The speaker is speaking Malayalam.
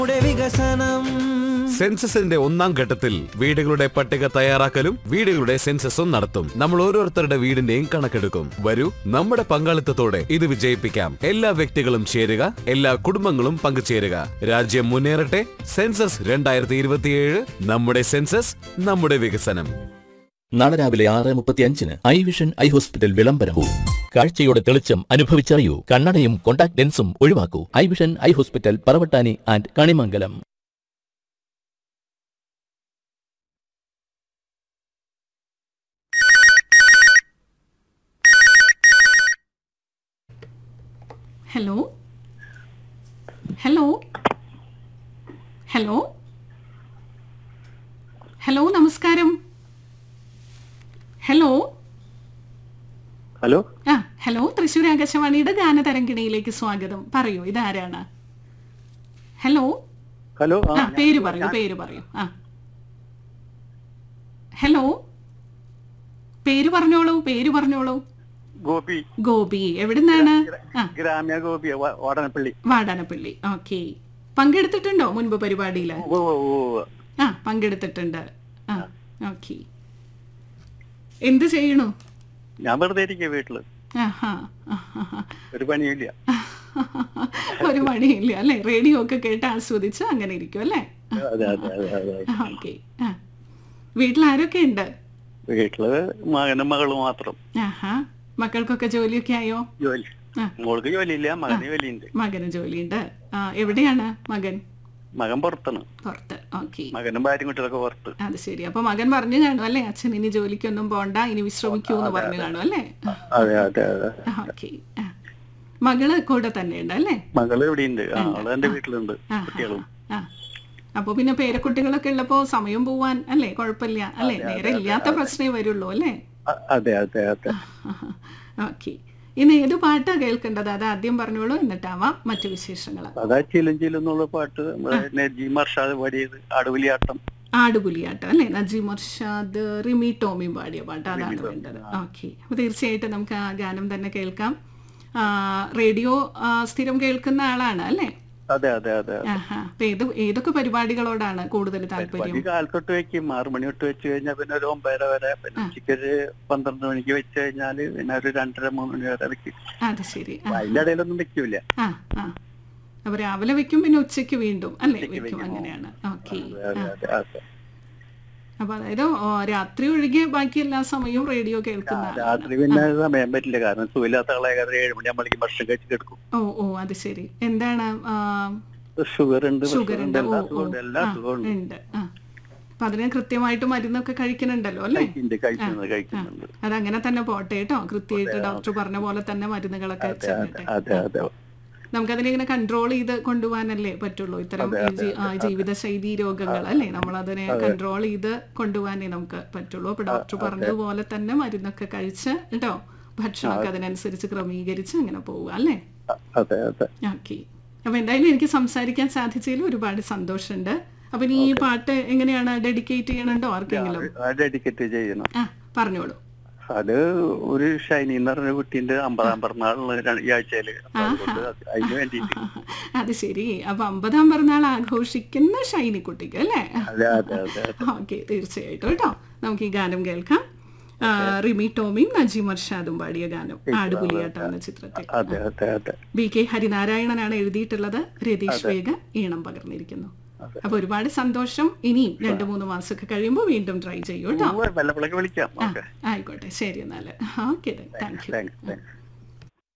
നമ്മുടെ വികസനം സെൻസസിന്റെ ഒന്നാം ഘട്ടത്തിൽ വീടുകളുടെ പട്ടിക തയ്യാറാക്കലും വീടുകളുടെ സെൻസസും നടത്തും നമ്മൾ ഓരോരുത്തരുടെ വീടിന്റെയും കണക്കെടുക്കും വരൂ നമ്മുടെ പങ്കാളിത്തത്തോടെ ഇത് വിജയിപ്പിക്കാം എല്ലാ വ്യക്തികളും ചേരുക എല്ലാ കുടുംബങ്ങളും പങ്കുചേരുക രാജ്യം മുന്നേറട്ടെ സെൻസസ് രണ്ടായിരത്തി ഇരുപത്തിയേഴ് നമ്മുടെ സെൻസസ് നമ്മുടെ വികസനം നാളെ രാവിലെ ആറ് മുപ്പത്തി അഞ്ചിന് ഐ വിഷൻ ഐ ഹോസ്പിറ്റൽ വിളംബരവും കാഴ്ചയുടെ തെളിച്ചം അനുഭവിച്ചറിയൂ കണ്ണടയും കോണ്ടാക്ട് ലെൻസും ഒഴിവാക്കൂ eye vision eye hospital Paravattani and Kanimangalam hello hello hello hello നമസ്കാരം ഹലോ ഹലോ ആ ഹലോ തൃശ്ശൂർ ആകാശവാണിയുടെ ഗാനതരംഗിണിയിലേക്ക് സ്വാഗതം പറയൂ ഇതാരാണ് ഹലോ ഹലോ ആ, ആ പേര് പറയൂ പേര് പറയൂ ആ ഹലോ പേര് പറഞ്ഞോളൂ പേര് പറഞ്ഞോളൂ ഗോപി ഗോപി എവിടുന്നാണ് ആ ഗ്രാമ്യ ഗോപി വ- വാടനപ്പള്ളി വാടാനപ്പള്ളി ഓക്കെ പങ്കെടുത്തിട്ടുണ്ടോ മുൻപ് പരിപാടിയിൽ ഓ ഓ ഓ ആ പങ്കെടുത്തിട്ടുണ്ട് ആ ഓക്കെ എന്ത് ചെയ്യണു ഞാൻ വെറുതെ ഇരിക്കുക വീട്ടില് ആഹാ ആഹാ. ഒരു പണിയില്ല ഒരു മണിയില്ല അല്ലെ റേഡിയോ ഒക്കെ കേട്ട് ആസ്വദിച്ച് അങ്ങനെ ഇരിക്കും അല്ലേ അതെ അതെ അതെ അതെ ഓക്കെ ആ വീട്ടിൽ ആരൊക്കെ ഉണ്ട് വീട്ടില് മകനും മകളും മാത്രം ആഹാ മക്കൾക്കൊക്കെ ജോലിയൊക്കെ ആയോ ജോലി ആ. മോൾക്ക് ജോലിയില്ല മകന് ജോലിയുണ്ട് മകന് ജോലിയുണ്ട് ആ എവിടെയാണ് മകൻ മകൻ പുറത്താണ് പുറത്ത് ഓക്കെ മകനും ഭാര്യയും കുട്ടികളൊക്കെ പുറത്ത് അത് ശരി അപ്പൊ മകൻ പറഞ്ഞു കാണും അല്ലേ അച്ഛൻ ഇനി ജോലിക്കൊന്നും പോണ്ട ഇനി വിശ്രമിക്കൂ എന്ന് പറഞ്ഞു കാണും അല്ലേ അതെ അതെ അതെ ഓക്കെ മകള് കൂടെ തന്നെ ഉണ്ട് അല്ലേ മകള് ഇവിടെയുണ്ട് ആ അവള് എന്റെ വീട്ടിലുണ്ട് ആ, കുട്ടികളും ആ അപ്പൊ പിന്നെ പേരക്കുട്ടികളൊക്കെ ഉള്ളപ്പോ സമയം പോവാൻ അല്ലേ കുഴപ്പമില്ല അല്ലേ നേരെ ഇല്ലാത്ത പ്രശ്നമേ വരുള്ളൂ അല്ലേ അ- അതെ അതെ അതെ ഓക്കെ ഇന്ന് ഏത് പാട്ടാ കേൾക്കേണ്ടത് അത് ആദ്യം പറഞ്ഞോളൂ എന്നിട്ടാവാം മറ്റു വിശേഷങ്ങൾ അതാ ചിലും ചിലും എന്നുള്ള പാട്ട് നമ്മുടെ നജീം അർഷാദ് പാടിയത് അടവുലിയാട്ടം ആടുപുലിയാട്ടം അല്ലേ നജീം അർഷാദ് റിമി ടോമിയും പാടിയ പാട്ട് അതാണ് വേണ്ടത് ഓക്കെ അപ്പൊ തീർച്ചയായിട്ടും നമുക്ക് ആ ഗാനം തന്നെ കേൾക്കാം ആ, റേഡിയോ ആ, സ്ഥിരം കേൾക്കുന്ന ആളാണ് അല്ലേ അതെ അതെ അതെ ആഹാ അപ്പൊ ഏത് ഏതൊക്കെ പരിപാടികളോടാണ് കൂടുതൽ താല്പര്യം പണി കാലത്തൊട്ട് വെക്കും ആറ് മണി തൊട്ട് വെച്ച് കഴിഞ്ഞാൽ പിന്നെ ഒരു ഒമ്പതര വരെ പിന്നെ ഉച്ചയ്ക്ക് ഒരു പന്ത്രണ്ട് മണിക്ക് വെച്ച് കഴിഞ്ഞാല് പിന്നെ ഒരു രണ്ടര മൂന്ന് മണി വരെ വെക്കും അത് ശരി ആ അതിന്റെ ഇടയിലൊന്നും വെക്കൂല ആ ആ അപ്പൊ രാവിലെ വെക്കും പിന്നെ ഉച്ചയ്ക്ക് വീണ്ടും അല്ലേ വെക്കും അങ്ങനെയാണ് ഓക്കെ അതെ അതെ അതെ അപ്പൊ അതായത് ഓ, രാത്രി ഒഴികെ ബാക്കി എല്ലാ സമയവും റേഡിയോ കേൾക്കുന്ന ആളാണ്. രാത്രി പിന്നെ സമയം പറ്റില്ല കാരണം സുഖമില്ലാത്ത ആളെ ഏകദേശം ഏഴ് മണിയാകുമ്പോഴേക്കും ഭക്ഷണം കഴിച്ച് കിടക്കും ഓ ഓ അത് ശരി എന്താണ് ആ, ഷുഗർ ഉണ്ട് ഷുഗർ പ്രഷർ ഉണ്ട് ഉണ്ട് ഓ എല്ലാ ഓ സുഖമുണ്ട് എല്ലാ ആ, സുഖമുണ്ട് ഉണ്ട് ആ അപ്പൊ അതിന് കൃത്യമായിട്ട് മരുന്നൊക്കെ കഴിക്കുന്നുണ്ടല്ലോ അല്ലേ കഴിക്കുന്നുണ്ട് കഴിക്കുന്നുണ്ട് കഴിക്കുന്നുണ്ട് അതങ്ങനെ തന്നെ പോട്ടെ കേട്ടോ കൃത്യമായിട്ട് ഡോക്ടർ പറഞ്ഞ പോലെ തന്നെ മരുന്നുകളൊക്കെ ചെല്ലട്ടെ അതെ അതെ നമുക്കതിനെ ഇങ്ങനെ കൺട്രോൾ ചെയ്ത് കൊണ്ടുപോകാനല്ലേ പറ്റുള്ളൂ ഇത്തരം ഈ ജീ- ആ, ജീവിതശൈലി രോഗങ്ങൾ അല്ലേ നമ്മൾ അതിനെ കൺട്രോൾ ചെയ്ത് കൊണ്ടുപോകാനേ നമുക്ക് പറ്റുള്ളൂ അപ്പൊ ഡോക്ടർ പറഞ്ഞതുപോലെ തന്നെ മരുന്നൊക്കെ കഴിച്ച് കേട്ടോ ഭക്ഷണമൊക്കെ അതിനനുസരിച്ച് ക്രമീകരിച്ച് അങ്ങനെ പോവുക അല്ലേ അ- അതെ അതെ ഓക്കെ അപ്പൊ എന്തായാലും എനിക്ക് സംസാരിക്കാൻ സാധിച്ചതിൽ ഒരുപാട് സന്തോഷമുണ്ട് അപ്പൊ ഇനി ഈ പാട്ട് എങ്ങനെയാണ് ഡെഡിക്കേറ്റ് ചെയ്യണുണ്ടോ ആർക്കെങ്കിലും ഡെഡിക്കേറ്റ് ചെയ്യണം ആ പറഞ്ഞോളൂ അത് ഒരു ഷൈനി എന്ന് പറഞ്ഞ കുട്ടീന്റെ അമ്പതാം പിറന്നാളിന് ര- ഈ ആഴ്ചയില് അപ്പൊ അതുകൊണ്ട് അത് അതിന് വേണ്ടിട്ട് അത് ശരി അപ്പൊ അമ്പതാം പിറന്നാൾ ആഘോഷിക്കുന്ന ഷൈനിക്കുട്ടിക്ക് അല്ലേ അതെ അതെ അതെ ഓക്കെ തീർച്ചയായിട്ടും കേട്ടോ നമുക്ക് ഈ ഗാനം കേൾക്കാം ആ, റിമി ടോമിയും നജീം അർഷാദും പാടിയ ഗാനം ആടുപുലിയാട്ടം എന്ന ചിത്രത്തിൽ അതെ അതെ അതെ ബി കെ ഹരിനാരായണനാണ് എഴുതിയിട്ടുള്ളത് രതീഷ് വേഗ ഈണം പകർന്നിരിക്കുന്നു അപ്പൊ ഒരുപാട് സന്തോഷം ഇനിയും രണ്ടു മൂന്ന് മാസമൊക്കെ കഴിയുമ്പോൾ വീണ്ടും ട്രൈ ചെയ്യൂ കേട്ടോ വല്ലപ്പോഴൊക്കെ വിളിക്കാം ആ, ഓക്കെ ആയിക്കോട്ടെ ശരി എന്നാല് okay thank you thanks thanks